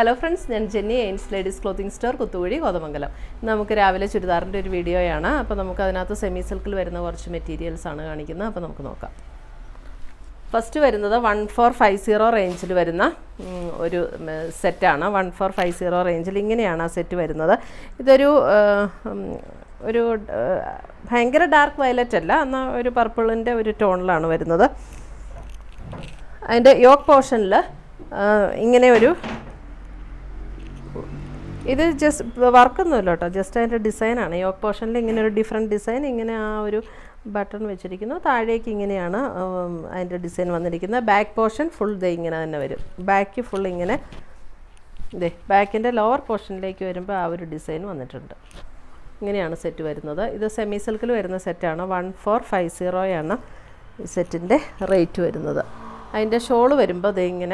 hello friends ഞാൻ ജെന്നി എയിൻസ് ladies clothing store Kuthukuzhy Kothamangalam ഇന്ന് നമുക്ക് രാവിലെ ചുരിദാറിൻ്റെ ഒരു വീഡിയോയാണ് അപ്പോൾ നമുക്ക് അതിനകത്ത് സെമി സിൽക്കിൽ വരുന്ന കുറച്ച് മെറ്റീരിയൽസ് ആണ് കാണിക്കുന്നത് അപ്പോൾ നമുക്ക് നോക്കാം ഫസ്റ്റ് വരുന്നത് വൺ ഫോർ ഫൈവ് സീറോ റേഞ്ചിൽ വരുന്ന ഉം, ഒരു സെറ്റാണ് വൺ ഫോർ ഫൈവ് സീറോ റേഞ്ചിൽ ഇങ്ങനെയാണ് ആ സെറ്റ് വരുന്നത് ഇതൊരു ആ, ഉം, ഒരു ആ, ഭയങ്കര ഡാർക്ക് വയലറ്റ് അല്ല എന്നാൽ ഒരു പർപ്പിളിൻ്റെ ഒരു ടോണിലാണ് വരുന്നത് അതിൻ്റെ യോക്ക് പോർഷനിൽ ഇങ്ങനെ ഒരു ഇത് ജസ്റ്റ് വർക്കൊന്നുമില്ല കേട്ടോ ജസ്റ്റ് അതിൻ്റെ ഡിസൈനാണ് യോക്ക് പോർഷനിൽ ഇങ്ങനെ ഒരു ഡിഫറെൻറ്റ് ഡിസൈൻ ഇങ്ങനെ ആ ഒരു ബട്ടൺ വെച്ചിരിക്കുന്നു താഴേക്ക് ഇങ്ങനെയാണ് ഉം, അതിൻ്റെ ഡിസൈൻ വന്നിരിക്കുന്നത് ബാക്ക് പോർഷൻ ഫുൾ ദേ ഇങ്ങനെ തന്നെ വരും ബാക്ക് ഫുൾ ഇങ്ങനെ ദേ ബാക്കിൻ്റെ ലോവർ പോർഷനിലേക്ക് വരുമ്പോൾ ആ ഒരു ഡിസൈൻ വന്നിട്ടുണ്ട് ഇങ്ങനെയാണ് സെറ്റ് വരുന്നത് ഇത് സെമി സിൽക്കിൽ വരുന്ന സെറ്റാണ് വൺ ഫോർ ഫൈവ് സീറോയാണ് ഈ സെറ്റിൻ്റെ റേറ്റ് വരുന്നത് അതിൻ്റെ ഷോള് വരുമ്പോൾ ദേ ഇങ്ങനെ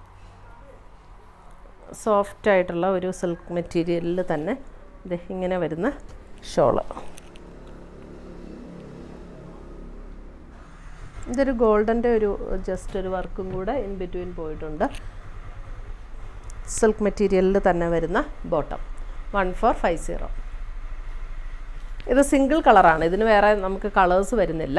സോഫ്റ്റ് ആയിട്ടുള്ള ഒരു സിൽക്ക് മെറ്റീരിയലിൽ തന്നെ ദേ ഇങ്ങനെ വരുന്ന ഷോള് ഇതൊരു ഗോൾഡൻ്റെ ഒരു ജസ്റ്റ് ഒരു വർക്കും കൂടെ ഇൻ ബിറ്റ്വീൻ പോയിട്ടുണ്ട് സിൽക്ക് മെറ്റീരിയലിൽ തന്നെ വരുന്ന bottom one four five zero ഇത് സിംഗിൾ കളറാണ് ഇതിന് വേറെ നമുക്ക് കളേഴ്സ് വരുന്നില്ല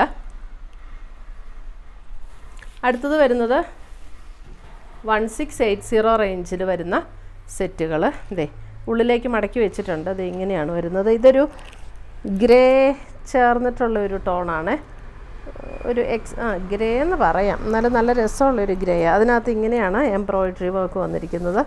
അടുത്തത് വരുന്നത് വൺ സിക്സ് എയ്റ്റ് സീറോ റേഞ്ചിൽ വരുന്ന സെറ്റുകൾ ഇതേ ഉള്ളിലേക്ക് മടക്കി വെച്ചിട്ടുണ്ട് ഇത് ഇങ്ങനെയാണ് വരുന്നത് ഇതൊരു ഗ്രേ ചേർന്നിട്ടുള്ള ഒരു ടോണാണ് ഒരു എക്സ് ആ ഗ്രേ എന്ന് പറയാം എന്നാലും നല്ല രസമുള്ളൊരു ഗ്രേ അതിനകത്ത് ഇങ്ങനെയാണ് എംബ്രോയിഡറി വർക്ക് വന്നിരിക്കുന്നത്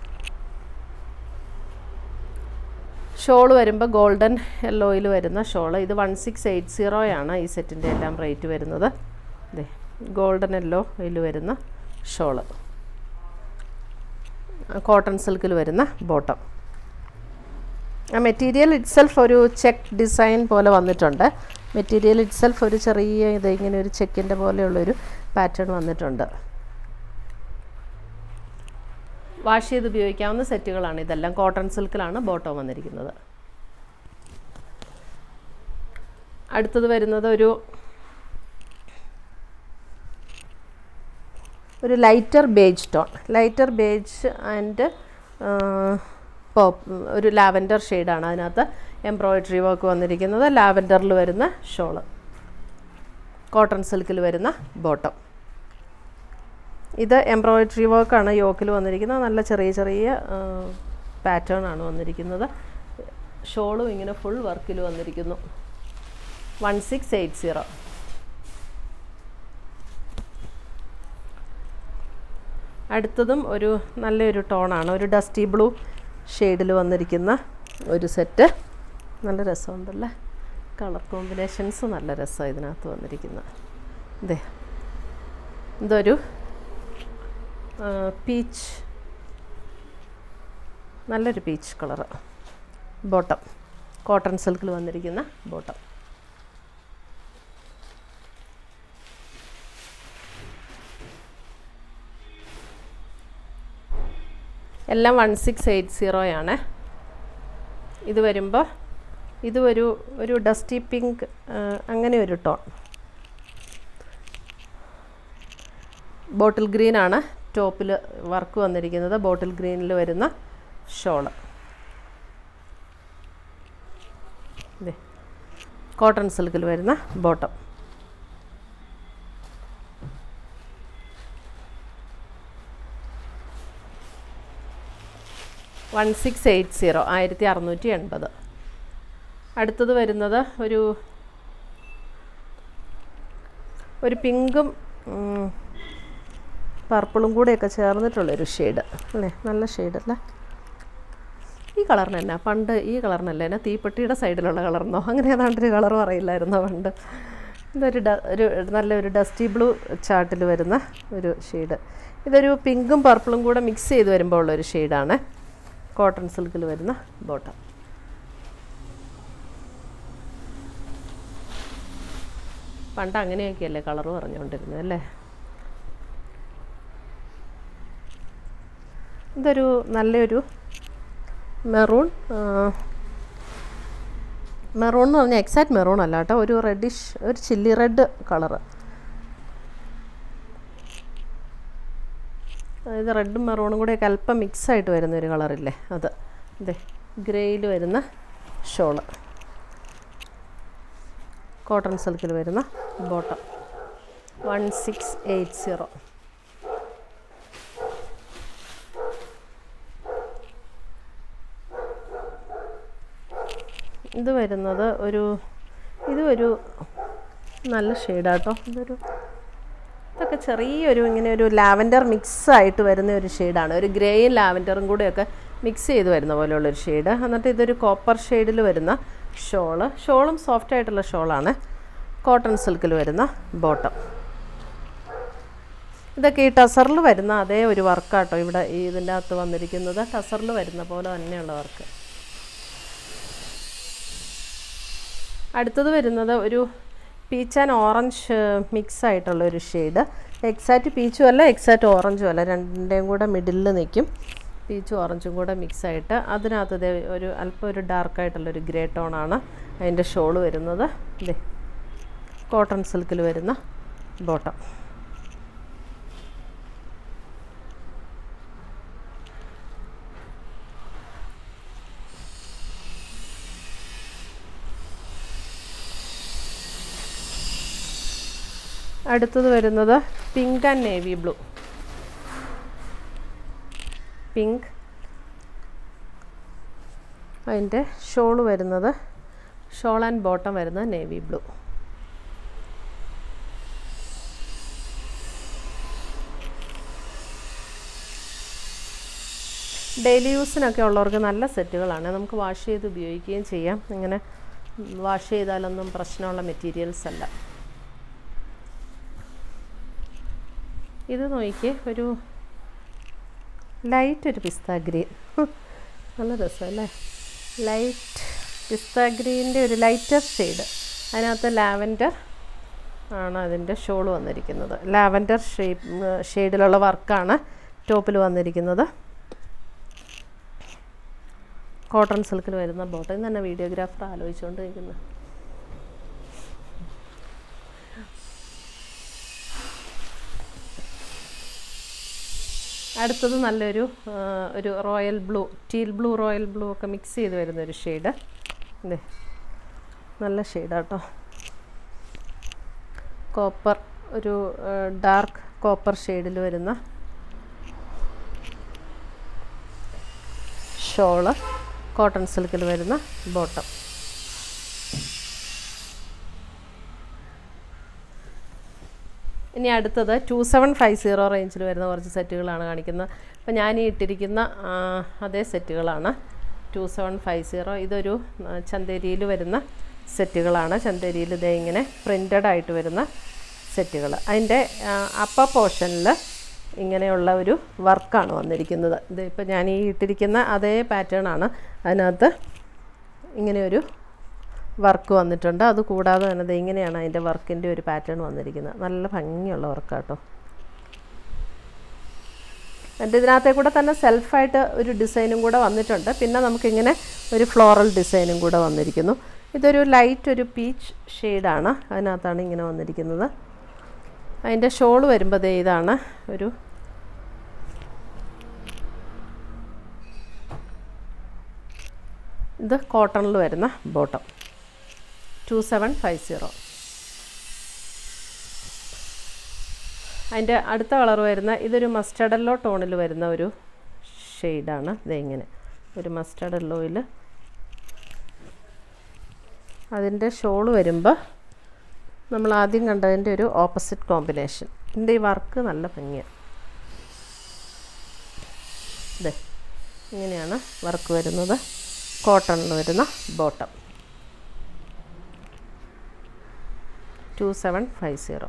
ഷോൾ വരുമ്പോൾ ഗോൾഡൻ യെല്ലോയിൽ വരുന്ന ഷോൾ ഇത് വൺ സിക്സ് എയ്റ്റ് സീറോയാണ് ഈ സെറ്റിൻ്റെ എല്ലാം റേറ്റ് വരുന്നത് അതെ ഗോൾഡൻ യെല്ലോ ഇതിൽ വരുന്ന ഷോള് കോട്ടൺ സിൽക്കിൽ വരുന്ന ബോട്ടം ആ മെറ്റീരിയൽ ഇറ്റ്സെൽഫ് ഒരു ചെക്ക് ഡിസൈൻ പോലെ വന്നിട്ടുണ്ട് മെറ്റീരിയൽ ഇറ്റ്സെൽഫ് ഒരു ചെറിയ ഇത് ഇങ്ങനെ ഒരു ചെക്കിൻ്റെ പോലെയുള്ളൊരു പാറ്റേൺ വന്നിട്ടുണ്ട് വാഷ് ചെയ്ത് ഉപയോഗിക്കാവുന്ന സെറ്റുകളാണ് ഇതെല്ലാം കോട്ടൺ സിൽക്കിലാണ് ബോട്ടം വന്നിരിക്കുന്നത് അടുത്തത് വരുന്നത് ഒരു ഒരു lighter beige tone lighter beige and pop ഒരു ലാവൻഡർ ഷെയ്ഡാണ് അതിനകത്ത് എംബ്രോയിഡറി വർക്ക് വന്നിരിക്കുന്നത് ലാവൻഡറിൽ വരുന്ന ഷോള് കോട്ടൺ സിൽക്കിൽ വരുന്ന ബോട്ടം ഇത് എംബ്രോയിഡറി വർക്കാണ് യോക്കിൽ വന്നിരിക്കുന്നത് നല്ല ചെറിയ ചെറിയ പാറ്റേൺ ആണ് വന്നിരിക്കുന്നത് ഷോളും ഇങ്ങനെ ഫുൾ വർക്കിൽ വന്നിരിക്കുന്നു വൺ സിക്സ് എയ്റ്റ് സീറോ അടുത്തതും ഒരു നല്ലൊരു ടോണാണ് ഒരു ഡസ്റ്റി ബ്ലൂ ഷെയ്ഡിൽ വന്നിരിക്കുന്ന ഒരു സെറ്റ് നല്ല രസമുണ്ടല്ലേ കളർ കോമ്പിനേഷൻസ് നല്ല രസമാണ് ഇതിനകത്ത് വന്നിരിക്കുന്നത് ഇതേ ഇതൊരു പീച്ച് നല്ലൊരു പീച്ച് കളറ് ബോട്ടം കോട്ടൺ സിൽക്കിൽ വന്നിരിക്കുന്ന ബോട്ടം എല്ലാം വൺ സിക്സ് എയ്റ്റ് സീറോയാണ് ഇത് വരുമ്പോൾ ഇത് ഒരു ഒരു ഡസ്റ്റി പിങ്ക് അങ്ങനെ ഒരു ടോൺ ബോട്ടിൽ ഗ്രീനാണ് ടോപ്പിൽ വർക്ക് വന്നിരിക്കുന്നത് ബോട്ടിൽ ഗ്രീനിൽ വരുന്ന ഷോള് ഇതേ കോട്ടൺ സിൽക്കിൽ വരുന്ന bottom one six eight zero ആയിരത്തി അറുന്നൂറ്റി എൺപത് അടുത്തത് വരുന്നത് ഒരു ഒരു പിങ്കും പർപ്പിളും കൂടെയൊക്കെ ചേർന്നിട്ടുള്ളൊരു ഷെയ്ഡ് അല്ലേ നല്ല ഷെയ്ഡ് അല്ലേ ഈ കളറിന് തന്നെ പണ്ട് ഈ കളറിനല്ല എന്നെ തീപ്പെട്ടിയുടെ സൈഡിലുള്ള കളർന്നോ അങ്ങനെ ഏതാണ്ടൊരു കളർ പറയില്ലായിരുന്നോ പണ്ട് ഇതൊരു ഡ ഒരു നല്ലൊരു ഡസ്റ്റി ബ്ലൂ ചാർട്ടിൽ വരുന്ന ഒരു ഷെയ്ഡ് ഇതൊരു പിങ്കും പർപ്പിളും കൂടെ മിക്സ് ചെയ്ത് വരുമ്പോൾ ഉള്ളൊരു ഷെയ്ഡാണ് കോട്ടൺ സിൽക്കിൽ വരുന്ന ബോട്ടം പണ്ട് അങ്ങനെയൊക്കെയല്ലേ കളറ് പറഞ്ഞുകൊണ്ടിരുന്നത് അല്ലേ ഇതൊരു നല്ലൊരു മെറൂൺ മെറൂൺ എന്ന് പറഞ്ഞാൽ എക്സാക്ട് മെറൂൺ അല്ല കേട്ടോ ഒരു റെഡിഷ് ഒരു ചില്ലി റെഡ് കളറ് ഇത് റെഡും മെറൂണും കൂടെയൊക്കെ അല്പം മിക്സായിട്ട് വരുന്ന ഒരു കളറില്ലേ അത് ഇതേ ഗ്രേയിൽ വരുന്ന ഷോള് കോട്ടൺ സിൽക്കിൽ വരുന്ന bottom one six eight zero ഇത് വരുന്നത് ഒരു ഇതും ഒരു നല്ല ഷെയ്ഡാട്ടോ ഇതൊരു ഇതൊക്കെ ചെറിയൊരു ഇങ്ങനെ ഒരു ലാവൻഡർ മിക്സ് ആയിട്ട് വരുന്ന ഒരു ഷെയ്ഡാണ് ഒരു ഗ്രേയും ലാവൻഡറും കൂടെയൊക്കെ മിക്സ് ചെയ്ത് വരുന്ന പോലെയുള്ളൊരു ഷെയ്ഡ് എന്നിട്ട് ഇതൊരു കോപ്പർ ഷെയ്ഡിൽ വരുന്ന ഷോള് ഷോളും സോഫ്റ്റ് ആയിട്ടുള്ള ഷോളാണ് കോട്ടൺ സിൽക്കിൽ വരുന്ന ബോട്ടം ഇതൊക്കെ ഈ ടസറിൽ വരുന്ന അതേ ഒരു വർക്കാട്ടോ ഇവിടെ ഈ ഇതിൻ്റെ അകത്ത് വന്നിരിക്കുന്നത് ടസറിൽ വരുന്ന പോലെ തന്നെയുള്ള വർക്ക് അടുത്തത് വരുന്നത് ഒരു പീച്ച് ആൻഡ് ഓറഞ്ച് മിക്സ് ആയിട്ടുള്ള ഒരു ഷെയ്ഡ് എക്സാക്റ്റ് പീച്ചും അല്ല എക്സാക്റ്റ് ഓറഞ്ചും അല്ല രണ്ടിൻ്റെയും കൂടെ മിഡിലിൽ നിൽക്കും പീച്ചും ഓറഞ്ചും കൂടെ മിക്സ് ആയിട്ട് അതിനകത്ത് ദേ ഒരു അല്പം ഒരു ഡാർക്കായിട്ടുള്ളൊരു ഗ്രേ ടോണാണ് അതിൻ്റെ ഷോള് വരുന്നത് ഇതേ കോട്ടൺ സിൽക്കിൽ വരുന്ന ബോട്ടം അടുത്തത് വരുന്നത് pink and navy blue pink അതിൻ്റെ ഷോള് വരുന്നത് ഷോൾ ആൻഡ് ബോട്ടം വരുന്നത് നേവി ബ്ലൂ ഡെയിലി യൂസിനൊക്കെ ഉള്ളവർക്ക് നല്ല സെറ്റുകളാണ് നമുക്ക് വാഷ് ചെയ്ത് ഉപയോഗിക്കുകയും ചെയ്യാം ഇങ്ങനെ വാഷ് ചെയ്താലൊന്നും പ്രശ്നമുള്ള മെറ്റീരിയൽസ് അല്ല ഇത് നോക്കി ഒരു ലൈറ്റ് ഒരു പിസ്ത ഗ്രീൻ നല്ല രസമല്ലേ ലൈറ്റ് പിസ്ത ഗ്രീൻ്റെ ഒരു ലൈറ്റർ ഷെയ്ഡ് അതിനകത്ത് ലാവൻഡർ ആണ് അതിൻ്റെ ഷോൾ വന്നിരിക്കുന്നത് ലാവൻഡർ ഷേപ്പ് ഷെയ്ഡിലുള്ള വർക്കാണ് ടോപ്പിൽ വന്നിരിക്കുന്നത് കോട്ടൺ സിൽക്കിൽ വരുന്ന ബോട്ടം തന്നെ വീഡിയോഗ്രാഫർ ആലോചിച്ചുകൊണ്ട് നിൽക്കുന്നത് അടുത്തത് നല്ലൊരു ആ, ഒരു royal blue teal blue royal blue ഒക്കെ മിക്സ് ചെയ്ത് വരുന്ന ഒരു ഷെയ്ഡ് അല്ലേ നല്ല ഷെയ്ഡാട്ടോ കോപ്പർ ഒരു ഡാർക്ക് കോപ്പർ ഷെയ്ഡിൽ വരുന്ന ഷോള് കോട്ടൺ സിൽക്കിൽ വരുന്ന ബോട്ടം ഇനി അടുത്തത് ടു സെവൻ ഫൈവ് സീറോ റേഞ്ചിൽ വരുന്ന കുറച്ച് സെറ്റുകളാണ് കാണിക്കുന്നത് അപ്പോൾ ഞാൻ ഈ ഇട്ടിരിക്കുന്ന ആ, അതേ സെറ്റുകളാണ് ടു സെവൻ ഫൈവ് സീറോ ഇതൊരു ആ, ചന്തേരിയിൽ വരുന്ന സെറ്റുകളാണ് ചന്തേരിയിൽ ഇതേ ഇങ്ങനെ പ്രിൻ്റഡ് ആയിട്ട് വരുന്ന സെറ്റുകൾ അതിൻ്റെ അപ്പർ പോർഷനിൽ ഇങ്ങനെയുള്ള ഒരു വർക്കാണ് വന്നിരിക്കുന്നത് ഇത് ഇപ്പോൾ ഞാൻ ഈ ഇട്ടിരിക്കുന്ന അതേ പാറ്റേൺ ആണ് അതിനകത്ത് ഇങ്ങനെയൊരു വർക്ക് വന്നിട്ടുണ്ട് അത് കൂടാതെ തന്നെ ദേ ഇങ്ങനെയാണ് അതിൻ്റെ വർക്കിൻ്റെ ഒരു പാറ്റേൺ വന്നിരിക്കുന്നത് നല്ല ഭംഗിയുള്ള വർക്കാട്ടോ എൻ്റെ ഇതിനകത്തെ കൂടെ തന്നെ സെൽഫായിട്ട് ഒരു ഡിസൈനും കൂടെ വന്നിട്ടുണ്ട് പിന്നെ നമുക്കിങ്ങനെ ഒരു ഫ്ലോറൽ ഡിസൈനും കൂടെ വന്നിരിക്കുന്നു ഇതൊരു ലൈറ്റ് ഒരു പീച്ച് ഷെയ്ഡാണ് അതിനകത്താണ് ഇങ്ങനെ വന്നിരിക്കുന്നത് അതിൻ്റെ ഷോൾ വരുമ്പോൾ ദേ ഇതാണ് ഒരു ഇത് കോട്ടണിൽ വരുന്ന bottom two seven five zero അതിൻ്റെ അടുത്ത കളർ വരുന്ന ഇതൊരു മസ്റ്റർഡ് യെല്ലോ ടോണിൽ വരുന്ന ഒരു ഷെയ്ഡാണ് ഇതേ ഇങ്ങനെ ഒരു മസ്റ്റർഡ് യെല്ലോയിൽ അതിൻ്റെ ഷോൾ വരുമ്പോൾ നമ്മൾ ആദ്യം കണ്ടതിൻ്റെ ഒരു ഓപ്പോസിറ്റ് കോമ്പിനേഷൻ ഇതിൻ്റെ ഈ വർക്ക് നല്ല ഭംഗിയാണ് ഇതേ ഇങ്ങനെയാണ് വർക്ക് വരുന്നത് കോട്ടണിൽ വരുന്ന bottom two seven five zero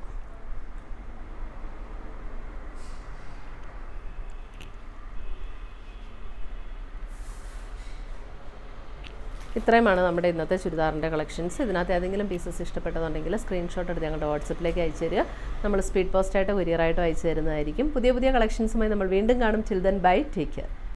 ഇത്രയുമാണ് നമ്മുടെ ഇന്നത്തെ ചുരിദാറിൻ്റെ കളക്ഷൻസ് ഇതിനകത്ത് ഏതെങ്കിലും പീസസ് ഇഷ്ടപ്പെട്ടതുണ്ടെങ്കിൽ സ്ക്രീൻഷോട്ട് എടുത്ത് ഞങ്ങളുടെ വാട്സപ്പിലേക്ക് അയച്ചു തരിക നമ്മൾ സ്പീഡ് പോസ്റ്റായിട്ടോ കൊറിയറായിട്ടോ അയച്ചു തരുന്നതായിരിക്കും പുതിയ പുതിയ കളക്ഷൻസുമായി നമ്മൾ വീണ്ടും കാണും ചിൽഡ്രൻ ബൈ ടേക്ക് കെയർ